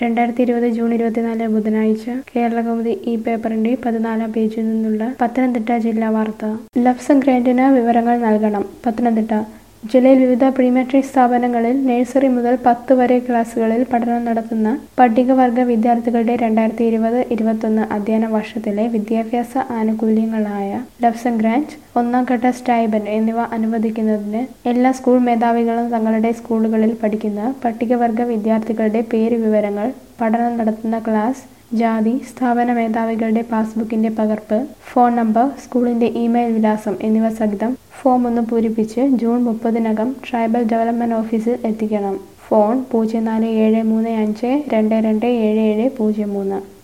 രണ്ടായിരത്തി ഇരുപത് ജൂൺ ഇരുപത്തിനാല് ബുധനാഴ്ച കേരളകൗമുദി ഈ പേപ്പറിന്റെ പതിനാലാം പേജിൽ നിന്നുള്ള പത്തനംതിട്ട ജില്ലാ വാർത്ത ലഫ്സം ഗ്രാന്റിന് വിവരങ്ങൾ നൽകണം പത്തനംതിട്ട ജില്ലയിൽ വിവിധ പ്രീമെട്രിക് സ്ഥാപനങ്ങളിൽ നഴ്സറി മുതൽ പത്ത് വരെ ക്ലാസുകളിൽ പഠനം നടത്തുന്ന പട്ടികവർഗ വിദ്യാർത്ഥികളുടെ രണ്ടായിരത്തി ഇരുപത് ഇരുപത്തൊന്ന് അധ്യയന വർഷത്തിലെ വിദ്യാഭ്യാസ ആനുകൂല്യങ്ങളായ ലഫ്സം ഗ്രാന്റ് ഒന്നാം ഘട്ട സ്റ്റൈബൻഡ് എന്നിവ അനുവദിക്കുന്നതിന് എല്ലാ സ്കൂൾ മേധാവികളും തങ്ങളുടെ സ്കൂളുകളിൽ പഠിക്കുന്ന പട്ടികവർഗ വിദ്യാർത്ഥികളുടെ പേര് വിവരങ്ങൾ പഠനം നടത്തുന്ന ക്ലാസ് ജാതി സ്ഥാപന മേധാവികളുടെ പാസ്ബുക്കിന്റെ പകർപ്പ് ഫോൺ നമ്പർ സ്കൂളിന്റെ ഇമെയിൽ വിലാസം എന്നിവ സഹിതം ഫോം ഒന്ന് പൂരിപ്പിച്ച് ജൂൺ മുപ്പതിനകം ട്രൈബൽ ഡെവലപ്മെന്റ് ഓഫീസിൽ എത്തിക്കണം ഫോൺ പൂജ്യം നാല് ഏഴ് മൂന്ന് അഞ്ച് രണ്ട് രണ്ട് ഏഴ് ഏഴ് പൂജ്യം മൂന്ന്